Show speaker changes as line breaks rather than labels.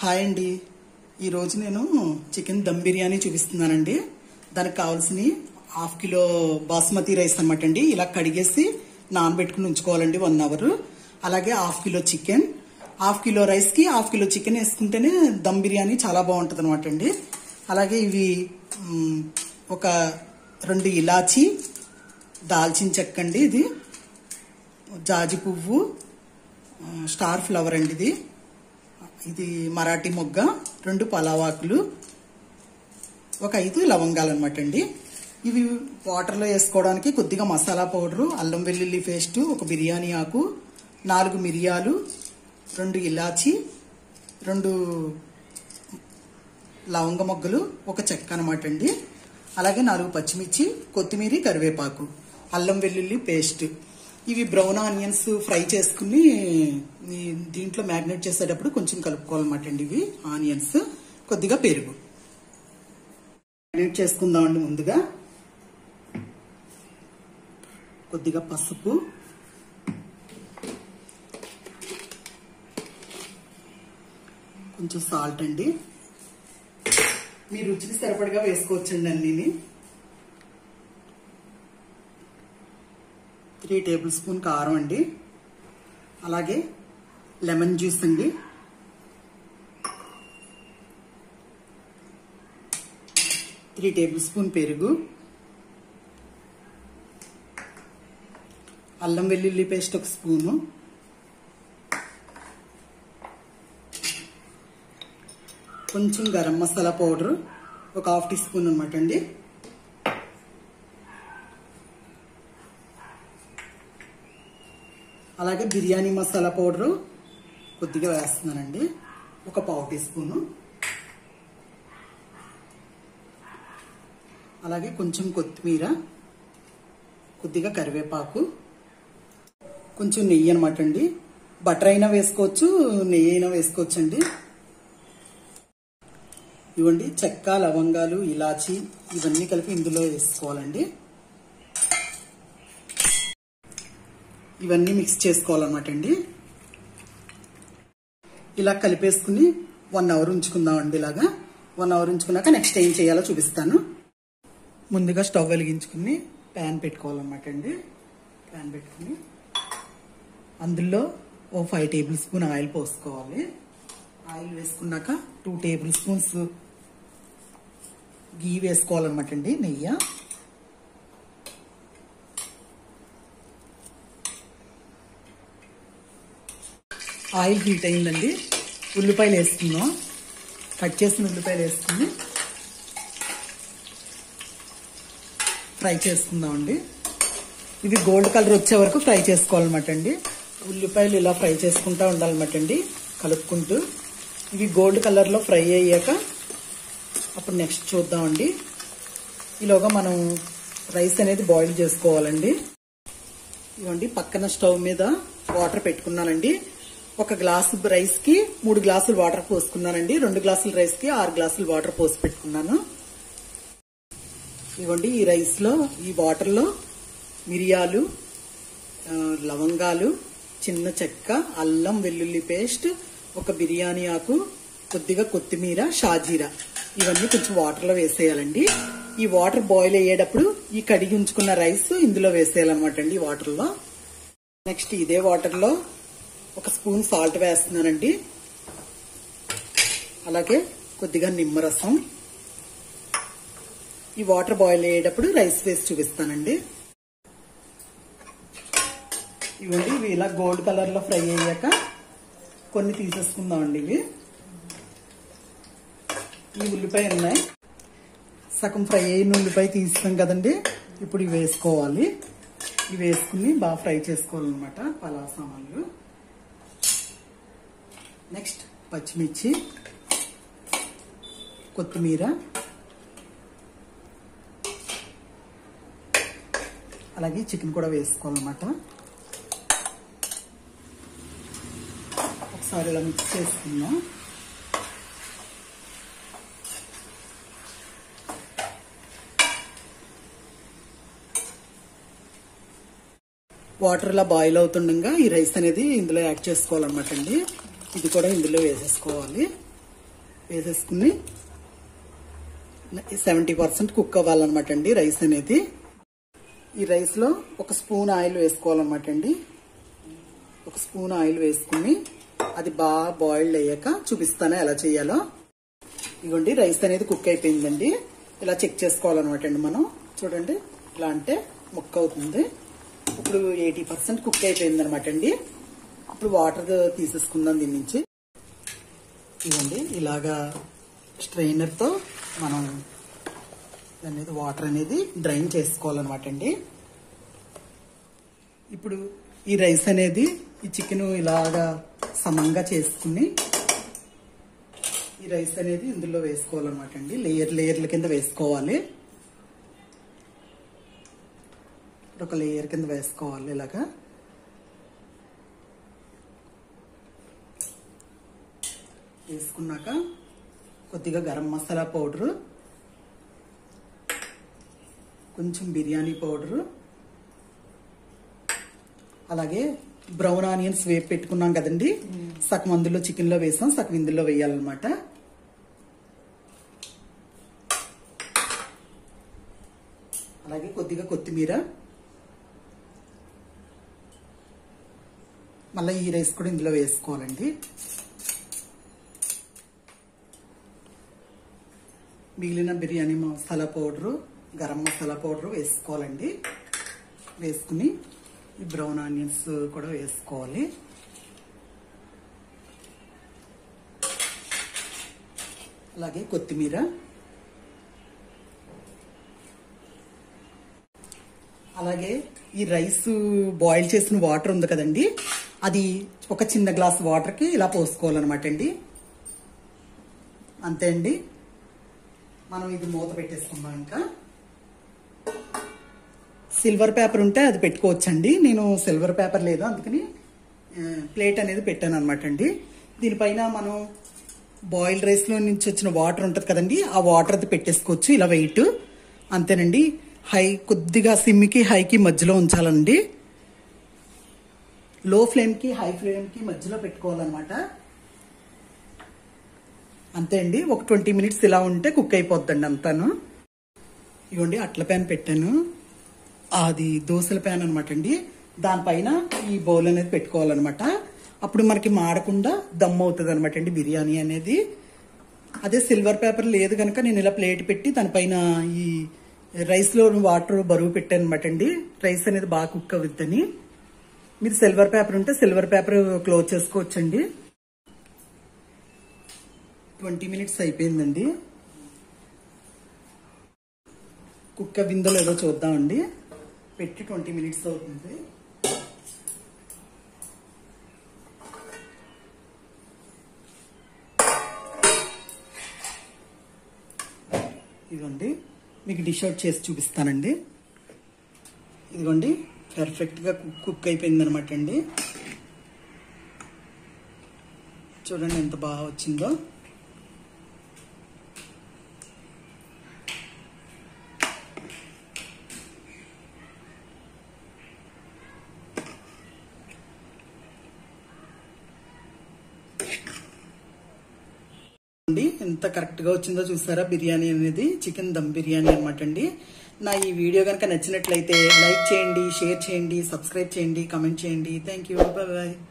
hi అండి ఈరోజు నేను చికెన్ దమ్ బిర్యానీ చూపిస్తున్నానండి దానికి కావాల్సిన హాఫ్ కిలో బాస్మతి రైస్ అనమాట అండి ఇలా కడిగేసి నానబెట్టుకుని ఉంచుకోవాలండి వన్ అవర్ అలాగే half kilo chicken half kilo రైస్కి హాఫ్ కిలో చికెన్ వేసుకుంటేనే దమ్ బిర్యానీ చాలా బాగుంటుంది అనమాట అండి అలాగే ఇవి మ్, ఒక రెండు ఇలాచి దాల్చిన చెక్క అండి ఇది జాజి పువ్వు ఆ, స్టార్ ఫ్లవర్ అండి ఇది ఇది మరాఠీ మొగ్గ రెండు పలావాకులు ఒక ఐదు లవంగాలు అనమాట అండి ఇవి వాటర్లో వేసుకోవడానికి కొద్దిగా మసాలా పౌడరు అల్లం వెల్లుల్లి పేస్ట్ ఒక బిర్యానీ ఆకు నాలుగు మిరియాలు రెండు ఇలాచి రెండు లవంగ మొగ్గలు ఒక చెక్క అనమాట అండి అలాగే నాలుగు పచ్చిమిర్చి కొత్తిమీర కరివేపాకు అల్లం వెల్లుల్లి పేస్ట్ ఇవి బ్రౌన్ ఆనియన్స్ ఫ్రై చేసుకుని ఈ దీంట్లో మ్యారినేట్ చేసేటప్పుడు కొంచెం కలుపుకోవాలన్నమాట అండి ఇవి ఆనియన్స్ కొద్దిగా పెరుగు మ్యారినేట్ చేసుకుందామండి ముందుగా కొద్దిగా పసుపు కొంచెం సాల్ట్ అండి మీ రుచికి సరిపడగా వేసుకోవచ్చండి అన్నీని త్రీ టేబుల్ స్పూన్ కారం అండి అలాగే లెమన్ జ్యూస్ అండి త్రీ టేబుల్ స్పూన్ పెరుగు అల్లం వెల్లుల్లి పేస్ట్ ఒక స్పూను కొంచెం గరం మసాలా పౌడర్ ఒక హాఫ్ టీ స్పూన్ అనమాట అండి అలాగే బిర్యానీ మసాలా పౌడరు కొద్దిగా వేస్తున్నానండి ఒక పావు టీ స్పూను అలాగే కొంచెం కొత్తిమీర కొద్దిగా కరివేపాకు కొంచెం నెయ్యి అనమాట అండి బటర్ అయినా వేసుకోవచ్చు నెయ్యి అయినా వేసుకోవచ్చు అండి ఇవ్వండి చెక్క లవంగాలు ఇలాచి ఇవన్నీ కలిపి ఇందులో వేసుకోవాలండి ఇవన్నీ మిక్స్ చేసుకోవాలన్నమాట అండి ఇలా కలిపేసుకుని వన్ అవర్ ఉంచుకుందామండి ఇలాగా వన్ అవర్ ఉంచుకున్నాక నెక్స్ట్ ఏం చేయాలో చూపిస్తాను ముందుగా స్టవ్ వెలిగించుకుని ప్యాన్ పెట్టుకోవాలన్నమాట అండి ప్యాన్ పెట్టుకుని అందులో ఓ ఫైవ్ టేబుల్ స్పూన్ ఆయిల్ పోసుకోవాలి ఆయిల్ వేసుకున్నాక టూ టేబుల్ స్పూన్స్ గీ వేసుకోవాలన్నమాట అండి నెయ్యి ఆయిల్ హీట్ అయిందండి ఉల్లిపాయలు వేసుకుందాం కట్ చేసిన ఉల్లిపాయలు వేసుకుని ఫ్రై చేసుకుందామండి ఇవి గోల్డ్ కలర్ వచ్చే వరకు ఫ్రై చేసుకోవాలన్నమాట అండి ఉల్లిపాయలు ఇలా ఫ్రై చేసుకుంటా ఉండాలన్నమాట అండి కలుపుకుంటూ ఇవి గోల్డ్ కలర్లో ఫ్రై అయ్యాక అప్పుడు నెక్స్ట్ చూద్దామండి ఈలోగా మనం రైస్ అనేది బాయిల్ చేసుకోవాలండి ఇవ్వండి పక్కన స్టవ్ మీద వాటర్ పెట్టుకున్నానండి ఒక గ్లాసు రైస్ కి మూడు గ్లాసులు వాటర్ పోసుకున్నానండి రెండు గ్లాసుల రైస్ కి ఆరు గ్లాసులు వాటర్ పోసి పెట్టుకున్నాను ఇవ్వండి ఈ రైస్ లో ఈ వాటర్ లో మిరియాలు ఆ, లవంగాలు చిన్న చెక్క అల్లం వెల్లుల్లి పేస్ట్ ఒక బిర్యానీ ఆకు కొద్దిగా కొత్తిమీర షాజీరా ఇవన్నీ కొంచెం వాటర్ లో వేసేయాలండి ఈ వాటర్ బాయిల్ అయ్యేటప్పుడు ఈ కడిగి ఉంచుకున్న రైస్ ఇందులో వేసేయాలన్నమాట అండి ఈ వాటర్ లో నెక్స్ట్ ఇదే వాటర్ లో ఒక స్పూన్ సాల్ట్ వేస్తున్నానండి అలాగే కొద్దిగా నిమ్మరసం ఈ వాటర్ బాయిల్ అయ్యేటప్పుడు రైస్ వేసి చూపిస్తానండి ఇవ్వండి ఇవి ఇలా గోల్డ్ కలర్ లో ఫ్రై అయ్యాక కొన్ని తీసేసుకుందామండి ఇవి ఈ ఉల్లిపాయ ఉన్నాయి సగం ఫ్రై అయిన ఉల్లిపాయ తీస్తాం కదండి ఇప్పుడు ఇవి వేసుకోవాలి ఇవి వేసుకుని బాగా ఫ్రై చేసుకోవాలన్నమాట పలా సామాన్లు నెక్స్ట్ పచ్చిమిర్చి కొత్తిమీర అలాగే చికెన్ కూడా వేసుకోవాలన్నమాట ఒకసారి ఇలా మిక్స్ చేసుకుందాం వాటర్ ఇలా బాయిల్ అవుతుండగా ఈ రైస్ అనేది ఇందులో యాడ్ చేసుకోవాలన్నమాట అండి ఇది కూడా ఇందులో వేసేసుకోవాలి వేసేసుకుని సెవెంటీ పర్సెంట్ కుక్ అవ్వాలన్నమాట అండి రైస్ అనేది ఈ రైస్ లో ఒక స్పూన్ ఆయిల్ వేసుకోవాలన్నమాట అండి ఒక స్పూన్ ఆయిల్ వేసుకుని అది బాగా బాయిల్డ్ అయ్యాక చూపిస్తాను ఎలా చేయాలో ఇదిగోండి రైస్ అనేది కుక్ అయిపోయిందండి ఇలా చెక్ చేసుకోవాలన్నమాట అండి మనం చూడండి ఇలా అంటే ముక్క అవుతుంది ఇప్పుడు ఎయిటీ పర్సెంట్ కుక్ అయిపోయింది అనమాట అండి ఇప్పుడు వాటర్ తీసేసుకుందాం దీని నుంచి ఇదండి ఇలాగా స్ట్రైనర్ తో మనం అనేది వాటర్ అనేది డ్రైన్ చేసుకోవాలన్నమాట అండి ఇప్పుడు ఈ రైస్ అనేది ఈ చికెన్ ఇలాగా సమంగా చేసుకుని ఈ రైస్ అనేది ఇందులో వేసుకోవాలన్నమాట అండి లేయర్ లేయర్ల కింద వేసుకోవాలి ఒక లేయర్ కింద వేసుకోవాలి ఇలాగా వేసుకున్నాక కొద్దిగా గరం మసాలా పౌడరు కొంచెం బిర్యానీ పౌడరు అలాగే బ్రౌన్ ఆనియన్స్ వేపు పెట్టుకున్నాం కదండి సగం అందులో చికెన్ లో వేసాం సగం ఇందులో వేయాలన్నమాట అలాగే కొద్దిగా కొత్తిమీర మళ్ళీ ఈ రైస్ కూడా ఇందులో వేసుకోవాలండి మిగిలిన బిర్యానీ మసాలా పౌడరు గరం మసాలా పౌడరు వేసుకోవాలండి వేసుకుని ఈ బ్రౌన్ ఆనియన్స్ కూడా వేసుకోవాలి అలాగే కొత్తిమీర అలాగే ఈ రైస్ బాయిల్ చేసిన వాటర్ ఉంది కదండి అది ఒక చిన్న గ్లాస్ వాటర్కి ఇలా పోసుకోవాలన్నమాట అండి అంతే అండి మనం ఇది మూత పెట్టేసుకున్నాం ఇంకా సిల్వర్ పేపర్ ఉంటే అది పెట్టుకోవచ్చండి నేను సిల్వర్ పేపర్ లేదు అందుకని ఆ, ప్లేట్ అనేది పెట్టాను అనమాట అండి దీనిపైన మనం బాయిల్డ్ రైస్ లో నుంచి వచ్చిన వాటర్ ఉంటుంది కదండి ఆ వాటర్ అది పెట్టేసుకోవచ్చు ఇలా వెయిట్ అంతేనండి హై కొద్దిగా సిమ్కి హైకి మధ్యలో ఉంచాలండి లో ఫ్లేమ్ కి హై ఫ్లేమ్ కి మధ్యలో పెట్టుకోవాలన్నమాట అంతే అండి ఒక ట్వంటీ మినిట్స్ ఇలా ఉంటే కుక్ అయిపోద్దండి అంతాను ఇవ్వండి అట్ల ప్యాన్ పెట్టాను అది దోశల ప్యాన్ అనమాట అండి దానిపైన ఈ బౌల్ అనేది పెట్టుకోవాలన్నమాట అప్పుడు మనకి మాడకుండా దమ్ అవుతుంది అనమాట అండి బిర్యానీ అనేది అదే సిల్వర్ పేపర్ లేదు కనుక నేను ఇలా ప్లేట్ పెట్టి దానిపైన ఈ రైస్ లో వాటర్ బరువు పెట్టాను అనమాట అండి రైస్ అనేది బాగా కుక్ అవుద్దని మీరు సిల్వర్ పేపర్ ఉంటే సిల్వర్ పేపర్ క్లోజ్ చేసుకోవచ్చండి ట్వంటీ మినిట్స్ అయిపోయిందండి కుక్క విందో లేదో చూద్దామండి పెట్టి ట్వంటీ మినిట్స్ అవుతుంది ఇదిగోండి మీకు డిష్ అవుట్ చేసి చూపిస్తానండి ఇదిగోండి పర్ఫెక్ట్గా కుక్ కుక్ అయిపోయింది అనమాట అండి చూడండి ఎంత బాగా వచ్చిందో అండి ఎంత కరెక్ట్ గా వచ్చిందో చూసారా బిర్యానీ అనేది చికెన్ దమ్ బిర్యానీ అనమాట అండి నా ఈ వీడియో కనుక నచ్చినట్లయితే లైక్ చేయండి షేర్ చేయండి సబ్స్క్రైబ్ చేయండి కామెంట్ చేయండి థ్యాంక్ యూ బాయ్ బాయ్